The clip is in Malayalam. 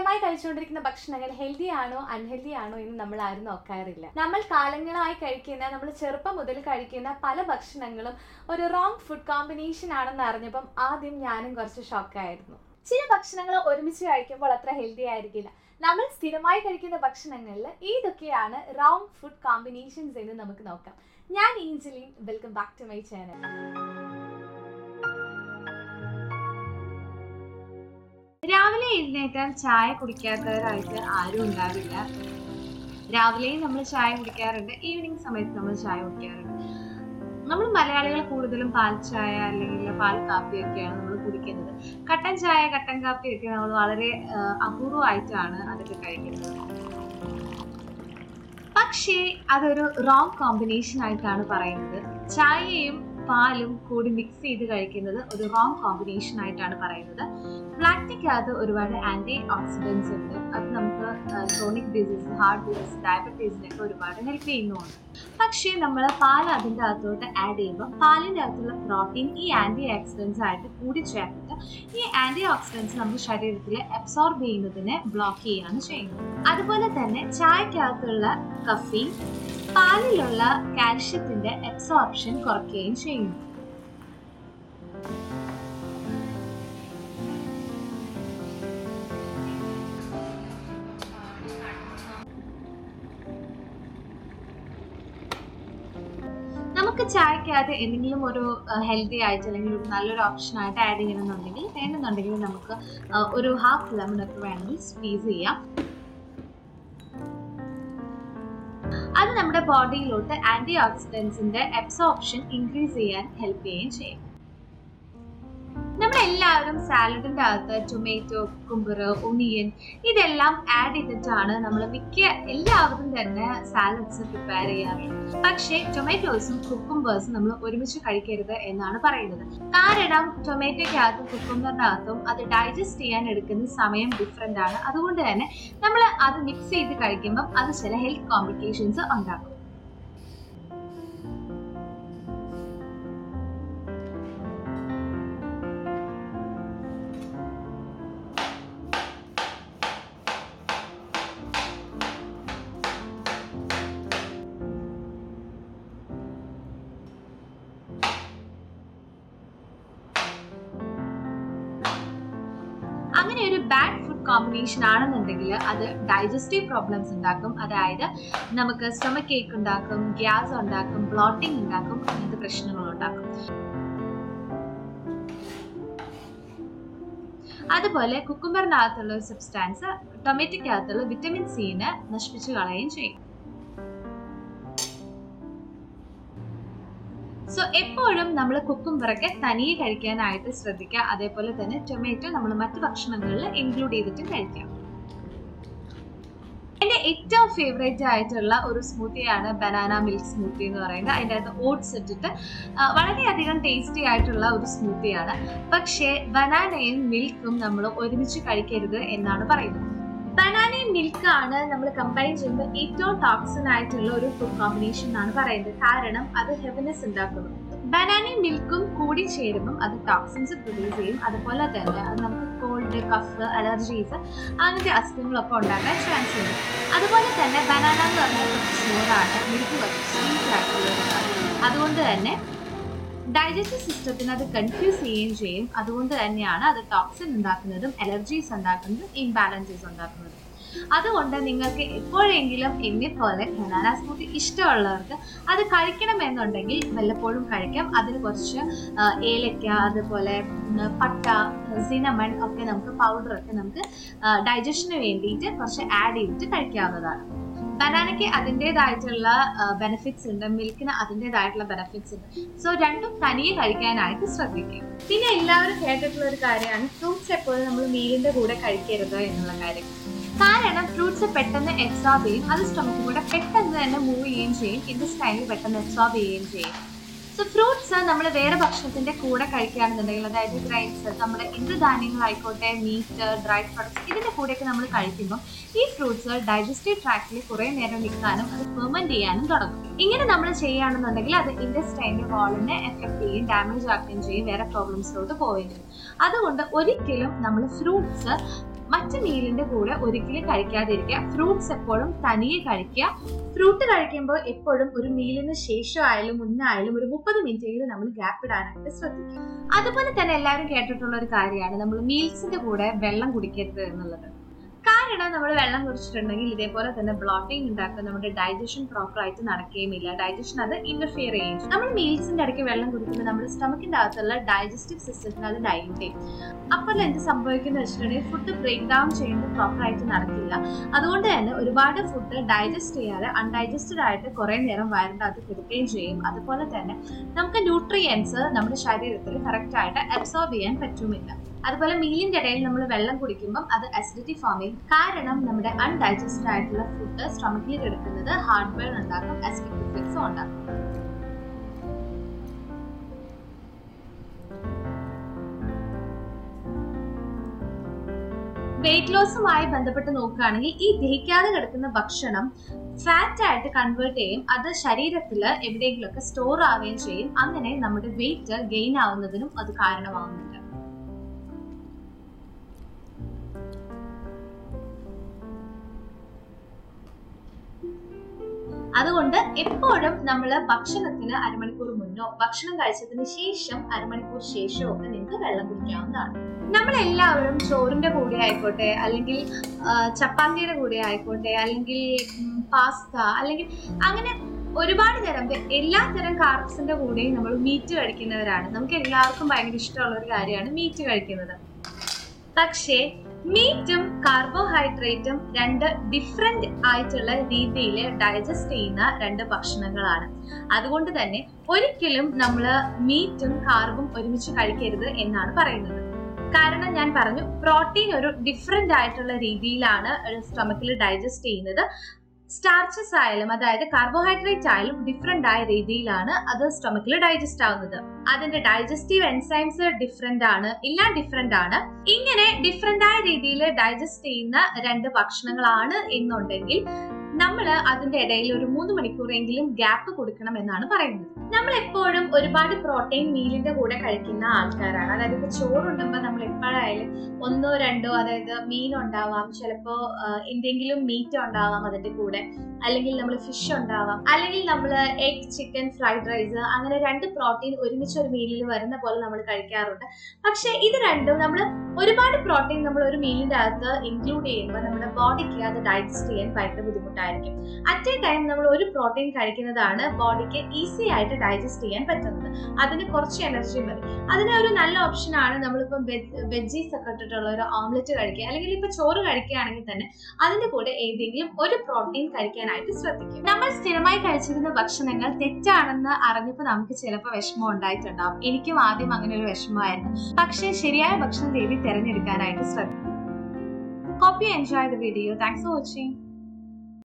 സ്ഥിരമായി കഴിച്ചുകൊണ്ടിരിക്കുന്ന ഭക്ഷണങ്ങൾ ഹെൽത്തി ആണോ അൺഹെൽത്തി ആണോ എന്ന് നമ്മൾ ആരും നോക്കാറില്ല നമ്മൾ കാലങ്ങളായി കഴിക്കുന്ന നമ്മൾ ചെറുപ്പം മുതൽ കഴിക്കുന്ന പല ഭക്ഷണങ്ങളും ഒരു റോങ് ഫുഡ് കോമ്പിനേഷൻ ആണെന്ന് അറിഞ്ഞപ്പം ആദ്യം ഞാനും കുറച്ച് ഷോക്കായിരുന്നു ചില ഭക്ഷണങ്ങൾ ഒരുമിച്ച് കഴിക്കുമ്പോൾ അത്ര ഹെൽത്തി ആയിരിക്കില്ല നമ്മൾ സ്ഥിരമായി കഴിക്കുന്ന ഭക്ഷണങ്ങളിൽ ഏതൊക്കെയാണ് റോങ് ഫുഡ് കോമ്പിനേഷൻസ് എന്ന് നമുക്ക് നോക്കാം ഞാൻ Angeline welcome back to my channel രാവിലെ എഴുന്നേറ്റാൽ ചായ കുടിക്കാത്തവരായിട്ട് ആരും ഉണ്ടാവില്ല രാവിലെയും നമ്മൾ ചായ കുടിക്കാറുണ്ട് ഈവനിങ് സമയത്ത് നമ്മൾ ചായ കുടിക്കാറുണ്ട് നമ്മൾ മലയാളികൾ കൂടുതലും പാൽ ചായ അല്ലെങ്കിൽ പാൽ കാപ്പിയൊക്കെയാണ് നമ്മൾ കുടിക്കുന്നത് കട്ടൻ ചായ കട്ടൻ കാപ്പിയൊക്കെ നമ്മൾ വളരെ ആ, അപൂർവമായിട്ടാണ് അതൊക്കെ കഴിക്കുന്നത് പക്ഷേ അതൊരു റോങ് കോമ്പിനേഷൻ ആയിട്ടാണ് പറയുന്നത് ചായയും പാലും കൂടി മിക്സ് ചെയ്ത് കഴിക്കുന്നത് ഒരു റോങ് കോമ്പിനേഷൻ ആയിട്ടാണ് പറയുന്നത് ബ്ലാക്ടിക്കകത്ത് ഒരുപാട് ആന്റി ഓക്സിഡൻസ് ഉണ്ട് അത് നമുക്ക് ക്രോണിക് ഡിസീസ് ഹാർട്ട് ഡിസീസ് ഡയബറ്റീസിനൊക്കെ ഒരുപാട് ഹെൽപ്പ് ചെയ്യുന്നുണ്ട് പക്ഷേ നമ്മൾ പാൽ അതിൻ്റെ അകത്തോട്ട് ആഡ് ചെയ്യുമ്പോൾ പാലിൻ്റെ അകത്തുള്ള പ്രോട്ടീൻ ഈ ആന്റി ഓക്സിഡൻസ് ആയിട്ട് കൂടി ചേർത്തിട്ട് ഈ ആന്റി ഓക്സിഡൻസ് നമ്മുടെ ശരീരത്തിൽ അബ്സോർബ് ചെയ്യുന്നതിനെ ബ്ലോക്ക് ചെയ്യുകയാണ് ചെയ്യുന്നത് അതുപോലെ തന്നെ ചായക്കകത്തുള്ള കഫീൻ പാലിലുള്ള കാൽഷ്യത്തിന്റെ അബ്സോർപ്ഷൻ കുറയ്ക്കുകയും ചെയ്യുന്നു നമുക്ക് ചായക്കകത്ത് എന്തെങ്കിലും ഒരു ഹെൽത്തി ആയിട്ട് അല്ലെങ്കിൽ ഒരു നല്ലൊരു ഓപ്ഷൻ ആയിട്ട് ആഡ് ചെയ്യണമെന്നുണ്ടെങ്കിൽ വേണമെന്നുണ്ടെങ്കിൽ നമുക്ക് ആ, ഒരു ഹാഫ് ലെമൺ ഒക്കെ വേണമെങ്കിൽ സ്ക്വീസ് ചെയ്യാം അത് നമ്മുടെ ബോഡിയിലോട്ട് ആന്റി ഓക്സിഡൻസിന്റെ അബ്സോർപ്ഷൻ ഇൻക്രീസ് ചെയ്യാൻ ഹെൽപ്പ് ചെയ്യുകയും ചെയ്യും നമ്മളെല്ലാവരും സാലഡിന്റെ അകത്ത് ടൊമാറ്റോ കുമ്പർ ഒണിയൻ ഇതെല്ലാം ആഡ് ചെയ്തിട്ടാണ് നമ്മൾ മിക്ക എല്ലാവരും തന്നെ സാലഡ്സ് പ്രിപ്പയർ ചെയ്യാറുള്ളത് പക്ഷേ ടൊമാറ്റോസും കുക്കുംബേഴ്സും നമ്മൾ ഒരുമിച്ച് കഴിക്കരുത് എന്നാണ് പറയുന്നത് കാരണം ടൊമാറ്റോയ്ക്കകത്തും കുക്കുംബറിനകത്തും അത് ഡൈജസ്റ്റ് ചെയ്യാൻ എടുക്കുന്ന സമയം ഡിഫറെൻ്റ് ആണ് അതുകൊണ്ട് തന്നെ നമ്മൾ അത് മിക്സ് ചെയ്ത് കഴിക്കുമ്പം അത് ചില ഹെൽത്ത് കോംപ്ലിക്കേഷൻസ് ഉണ്ടാക്കും അങ്ങനെ ഒരു ബാഡ് ഫുഡ് കോമ്പിനേഷൻ ആണെന്നുണ്ടെങ്കിൽ അത് ഡൈജസ്റ്റീവ് പ്രോബ്ലംസ് ഉണ്ടാക്കും അതായത് നമുക്ക് സ്റ്റൊമക് കേക്ക് ഉണ്ടാക്കും ഗ്യാസ് ഉണ്ടാക്കും ബ്ലോട്ടിംഗ് ഉണ്ടാക്കും അങ്ങനത്തെ പ്രശ്നങ്ങൾ ഉണ്ടാക്കും അതുപോലെ കുക്കുംബറിനകത്തുള്ള ഒരു സബ്സ്റ്റാൻസ് ടൊമാറ്റോക്കകത്തുള്ള വിറ്റമിൻ സിനെ നശിപ്പിച്ചു കളയുകയും ചെയ്യും സോ എപ്പോഴും നമ്മൾ കുക്കുംബറൊക്കെ തനിയെ കഴിക്കാനായിട്ട് ശ്രദ്ധിക്കുക അതേപോലെ തന്നെ ടൊമാറ്റോ നമ്മൾ മറ്റു ഭക്ഷണങ്ങളിൽ ഇൻക്ലൂഡ് ചെയ്തിട്ട് കഴിക്കാം എൻ്റെ ഏറ്റവും ഫേവറേറ്റ് ആയിട്ടുള്ള ഒരു സ്മൂത്തിയാണ് ബനാന മിൽക്ക് സ്മൂത്തി എന്ന് പറയുന്നത് അതിൻ്റെ അകത്ത് ഓട്സ് ഇട്ടിട്ട് ആ, വളരെയധികം ടേസ്റ്റി ആയിട്ടുള്ള ഒരു സ്മൂത്തിയാണ് പക്ഷേ ബനാനയും മിൽക്കും നമ്മൾ ഒരുമിച്ച് കഴിക്കരുത് എന്നാണ് പറയുന്നത് ബനാനയും മിൽക്കാണ് നമ്മൾ കമ്പൈൻ ചെയ്യുമ്പോൾ ഏറ്റവും ടോക്സിൻ ആയിട്ടുള്ള ഒരു ഫുഡ് കോമ്പിനേഷൻ എന്നാണ് പറയുന്നത് കാരണം അത് ഹെവനസ് ഉണ്ടാക്കുന്നു ബനാനയും മിൽക്കും കൂടി ചേരുമ്പം അത് ടോക്സിൻസ് പ്രൊഡ്യൂസ് ചെയ്യും അതുപോലെ തന്നെ അത് നമുക്ക് കോൾഡ് കഫ് അലർജീസ് അങ്ങനത്തെ അസുഖങ്ങളൊക്കെ ഉണ്ടാക്കാൻ ചാൻസ് ഉണ്ട് അതുപോലെ തന്നെ ബനാന എന്ന് പറഞ്ഞാൽ കുറച്ച് ചൂടാണ് മിൽക്ക് കുറച്ച് സ്വീറ്റ് ആയിട്ടുള്ളതാണ് അതുകൊണ്ട് തന്നെ ഡൈജസ്റ്റീവ് സിസ്റ്റത്തിന് അത് കൺഫ്യൂസ് ചെയ്യുകയും ചെയ്യും അതുകൊണ്ട് തന്നെയാണ് അത് ടോക്സിൻ ഉണ്ടാക്കുന്നതും അലർജീസ് ഉണ്ടാക്കുന്നതും ഇംബാലൻസസ് ഉണ്ടാക്കുന്നതും അതുകൊണ്ട് നിങ്ങൾക്ക് എപ്പോഴെങ്കിലും എന്നെ പോലെ ബനാന സ്മൂത്തി ഇഷ്ടമുള്ളവർക്ക് അത് കഴിക്കണമെന്നുണ്ടെങ്കിൽ വല്ലപ്പോഴും കഴിക്കാം അതിന് കുറച്ച് ആ, ഏലക്ക അതുപോലെ ഉം, പട്ട സിനമൺ ഒക്കെ നമുക്ക് പൗഡറൊക്കെ നമുക്ക് ഡൈജഷന് വേണ്ടിയിട്ട് കുറച്ച് ആഡ് ചെയ്തിട്ട് കഴിക്കാവുന്നതാണ് ബനാനയ്ക്ക് അതിൻ്റെതായിട്ടുള്ള ബെനിഫിറ്റ്സ് ഉണ്ട് മിൽക്കിന് അതിൻ്റെതായിട്ടുള്ള ബെനിഫിറ്റ്സ് ഉണ്ട് സോ രണ്ടും തനിയെ കഴിക്കാനായിട്ട് ശ്രദ്ധിക്കുക പിന്നെ എല്ലാവരും കേട്ടിട്ടുള്ള ഒരു കാര്യമാണ് ഫ്രൂട്ട്സ് എപ്പോഴും നമ്മൾ മീലിന്റെ കൂടെ കഴിക്കരുത് എന്നുള്ള കാര്യം കാരണം ഫ്രൂട്ട്സ് പെട്ടെന്ന് എബ്സോർബ് ചെയ്യും അത് സ്റ്റൊമക്കിൽ കൂടെ പെട്ടെന്ന് തന്നെ മൂവ് ചെയ്യുകയും ചെയ്യും ഇൻഡസ്റ്റൈനിൽ പെട്ടെന്ന് എബ്സോർബ് ചെയ്യുകയും ചെയ്യും സോ ഫ്രൂട്ട്സ് നമ്മൾ വേറെ ഭക്ഷണത്തിന്റെ കൂടെ കഴിക്കുകയാണെന്നുണ്ടെങ്കിൽ അതായത് ഗ്രൈൻസ് നമ്മുടെ എന്ത് ധാന്യങ്ങളായിക്കോട്ടെ മീറ്റ് ഡ്രൈ ഫ്രൂട്ട്സ് ഇതിന്റെ കൂടെയൊക്കെ നമ്മൾ കഴിക്കുമ്പോൾ ഈ ഫ്രൂട്ട്സ് ഡൈജസ്റ്റീവ് ട്രാക്റ്റിൽ കുറേ നേരം നിൽക്കാനും അത് ഫെർമെന്റ് ചെയ്യാനും തുടങ്ങും ഇങ്ങനെ നമ്മൾ ചെയ്യുകയാണെന്നുണ്ടെങ്കിൽ അത് ഇൻഡസ്റ്റൈനിന്റെ വാളിനെ എഫക്ട് ചെയ്യും ഡാമേജ് ആക്കുകയും ചെയ്യും വേറെ പ്രോബ്ലംസിലോട്ട് പോവുകയും ചെയ്യും അതുകൊണ്ട് ഒരിക്കലും നമ്മൾ ഫ്രൂട്ട്സ് മറ്റ് മീലിന്റെ കൂടെ ഒരിക്കലും കഴിക്കാതിരിക്കുക ഫ്രൂട്ട്സ് എപ്പോഴും തനിയെ കഴിക്കുക ഫ്രൂട്ട് കഴിക്കുമ്പോൾ എപ്പോഴും ഒരു മീലിന് ശേഷം ആയാലും മുന്നായാലും ഒരു മുപ്പത് മിനിറ്റെങ്കിലും നമ്മൾ ഗ്യാപ്പ് ഇടാനായിട്ട് ശ്രദ്ധിക്കുക അതുപോലെ തന്നെ എല്ലാവരും കേട്ടിട്ടുള്ള ഒരു കാര്യമാണ് നമ്മൾ മീൽസിന്റെ കൂടെ വെള്ളം കുടിക്കരുത് എന്നുള്ളത് കാരണം നമ്മൾ വെള്ളം കുടിച്ചിട്ടുണ്ടെങ്കിൽ ഇതേപോലെ തന്നെ ബ്ലോട്ടിംഗ് ഉണ്ടാക്കുക നമ്മുടെ ഡൈജഷൻ പ്രോപ്പർ ആയിട്ട് നടക്കുകയുമില്ല ഡൈജഷൻ അത് ഇന്റർഫിയർ ചെയ്യും നമ്മൾ മീൽസിന്റെ ഇടയ്ക്ക് വെള്ളം കുടിക്കുമ്പോൾ നമ്മുടെ സ്റ്റമക്കിന്റെ അകത്തുള്ള ഡൈജസ്റ്റീവ് സിസ്റ്റത്തിന് അത് ഡൈലൂട്ട് ചെയ്യും അപ്പോൾ എന്ത് സംഭവിക്കുന്നത് വെച്ചിട്ടുണ്ടെങ്കിൽ ഫുഡ് ബ്രേക്ക് ഡൗൺ ചെയ്യുന്നത് പ്രോപ്പർ ആയിട്ട് നടക്കില്ല അതുകൊണ്ട് തന്നെ ഒരുപാട് ഫുഡ് ഡൈജസ്റ്റ് ചെയ്യാതെ അൺഡൈജസ്റ്റഡ് ആയിട്ട് കുറെ നേരം വയറിന്റെ അകത്ത് കിടക്കുകയും ചെയ്യും അതുപോലെ തന്നെ നമുക്ക് ന്യൂട്രിയൻസ് നമ്മുടെ ശരീരത്തിൽ കറക്റ്റ് ആയിട്ട് അബ്സോർബ് ചെയ്യാൻ പറ്റുമില്ല അതുപോലെ മീലിന്റെ ഇടയിൽ നമ്മൾ വെള്ളം കുടിക്കുമ്പോൾ അത് അസിഡിറ്റി ഫോം ചെയ്യും കാരണം നമ്മുടെ അൺഡൈജസ്റ്റഡ് ആയിട്ടുള്ള ഫുഡ് സ്റ്റൊമക്കിൽ കിടക്കുന്നത് ഹാർഡ് ബേൺ ഉണ്ടാക്കും അസിഡിക് റിഫ്ലക്സും ഉണ്ടാക്കും വെയിറ്റ് ലോസുമായി ബന്ധപ്പെട്ട് നോക്കുകയാണെങ്കിൽ ഈ ദഹിക്കാതെ കിടക്കുന്ന ഭക്ഷണം ഫാറ്റ് ആയിട്ട് കൺവേർട്ട് ചെയ്യും അത് ശരീരത്തിൽ എവിടെയെങ്കിലുമൊക്കെ സ്റ്റോർ ആവുകയും ചെയ്യും അങ്ങനെ നമ്മുടെ വെയിറ്റ് ഗെയിൻ ആവുന്നതിനും അത് കാരണമാവുന്നുണ്ട് അതുകൊണ്ട് എപ്പോഴും നമ്മൾ ഭക്ഷണത്തിന് അരമണിക്കൂർ മുന്നോ ഭക്ഷണം കഴിച്ചതിന് ശേഷം അരമണിക്കൂർ ശേഷമോ ഒക്കെ നിങ്ങൾക്ക് വെള്ളം കുടിക്കാവുന്നതാണ് നമ്മൾ എല്ലാവരും ചോറിന്റെ കൂടെ ആയിക്കോട്ടെ അല്ലെങ്കിൽ ആ, ചപ്പാത്തിയുടെ കൂടെ ആയിക്കോട്ടെ അല്ലെങ്കിൽ പാസ്ത അല്ലെങ്കിൽ അങ്ങനെ ഒരുപാട് തരം ദേ എല്ലാ തരം കാർബ്സിന്റെ കൂടെയും നമ്മൾ മീറ്റ് കഴിക്കുന്നവരാണ് നമുക്ക് എല്ലാവർക്കും ഭയങ്കര ഇഷ്ടമുള്ള ഒരു കാര്യമാണ് മീറ്റ് കഴിക്കുന്നത് പക്ഷേ മീറ്റും കാർബോഹൈഡ്രേറ്റും രണ്ട് ഡിഫറെന്റ് ആയിട്ടുള്ള രീതിയിൽ ഡൈജസ്റ്റ് ചെയ്യുന്ന രണ്ട് ഭക്ഷണങ്ങളാണ് അതുകൊണ്ട് തന്നെ ഒരിക്കലും നമ്മൾ മീറ്റും കാർബും ഒരുമിച്ച് കഴിക്കരുത് എന്നാണ് പറയുന്നത് കാരണം ഞാൻ പറഞ്ഞു പ്രോട്ടീൻ ഒരു ഡിഫറെന്റ് ആയിട്ടുള്ള രീതിയിലാണ് സ്റ്റൊമക്കിൽ ഡൈജസ്റ്റ് ചെയ്യുന്നത് സ്റ്റാർച്ചസ് ആയാലും അതായത് കാർബോഹൈഡ്രേറ്റ് ആയാലും ഡിഫറെന്റ് ആയ രീതിയിലാണ് അത് സ്റ്റൊമക്കിൽ ഡൈജസ്റ്റ് ആവുന്നത് അതിന്റെ ഡൈജസ്റ്റീവ് എൻസൈംസ് ഡിഫറെന്റ് ആണ് എല്ലാം ഡിഫറെന്റ് ആണ് ഇങ്ങനെ ഡിഫറെന്റ് ആയ രീതിയിൽ ഡൈജസ്റ്റ് ചെയ്യുന്ന രണ്ട് ഭക്ഷണങ്ങളാണ് എന്നുണ്ടെങ്കിൽ നമ്മൾ അതിന്റെ ഇടയിൽ ഒരു മൂന്ന് മണിക്കൂറെങ്കിലും ഗ്യാപ്പ് കൊടുക്കണം എന്നാണ് പറയുന്നത് നമ്മൾ എപ്പോഴും ഒരുപാട് പ്രോട്ടീൻ മീലിന്റെ കൂടെ കഴിക്കുന്ന ആൾക്കാരാണ് അതായത് ഇപ്പൊ ചോറുണ്ടുമ്പോൾ നമ്മൾ എപ്പോഴായാലും ഒന്നോ രണ്ടോ അതായത് മീൻ ഉണ്ടാവാം ചിലപ്പോ ആ, എന്തെങ്കിലും മീറ്റ് ഉണ്ടാവാം അതിന്റെ കൂടെ അല്ലെങ്കിൽ നമ്മൾ ഫിഷ് ഉണ്ടാവാം അല്ലെങ്കിൽ നമ്മൾ എഗ് ചിക്കൻ ഫ്രൈഡ് റൈസ് അങ്ങനെ രണ്ട് പ്രോട്ടീൻ ഒരുമിച്ച് ഒരു മീലിൽ വരുന്ന പോലെ നമ്മൾ കഴിക്കാറുണ്ട് പക്ഷെ ഇത് രണ്ടും നമ്മൾ ഒരുപാട് പ്രോട്ടീൻ നമ്മൾ ഒരു മീലിന്റെ അകത്ത് ഇൻക്ലൂഡ് ചെയ്യുമ്പോൾ നമ്മുടെ ബോഡിക്ക് അത് ഡൈജസ്റ്റ് ചെയ്യാൻ ഭയങ്കര ബുദ്ധിമുട്ടായിരിക്കും അറ്റ് എ ടൈം നമ്മൾ ഒരു പ്രോട്ടീൻ കഴിക്കുന്നതാണ് ബോഡിക്ക് ഈസി ആയിട്ട് ഡൈജസ്റ്റ് ചെയ്യാൻ പറ്റുന്നത് അതിന് കുറച്ച് എനർജി മതി അതിന് ഒരു നല്ല ഓപ്ഷൻ ആണ് നമ്മളിപ്പം വെജീസ് ഒക്കെ ഇട്ടിട്ടുള്ള ഒരു ഓംലെറ്റ് കഴിക്കുക അല്ലെങ്കിൽ ഇപ്പൊ ചോറ് കഴിക്കുകയാണെങ്കിൽ തന്നെ അതിന്റെ കൂടെ ഏതെങ്കിലും ഒരു പ്രോട്ടീൻ കഴിക്കാനായിട്ട് ശ്രദ്ധിക്കും നമ്മൾ സ്ഥിരമായി കഴിച്ചിരുന്ന ഭക്ഷണങ്ങൾ തെറ്റാണെന്ന് അറിഞ്ഞപ്പോൾ നമുക്ക് ചിലപ്പോൾ വിഷമം ഉണ്ടായിട്ടുണ്ടാവും എനിക്കും ആദ്യം അങ്ങനെ ഒരു വിഷമമായിരുന്നു പക്ഷേ ശരിയായ ഭക്ഷണ രീതി തിരഞ്ഞെടുക്കാനായിട്ട് ശ്രദ്ധിക്കും hope you enjoy the video thanks for watching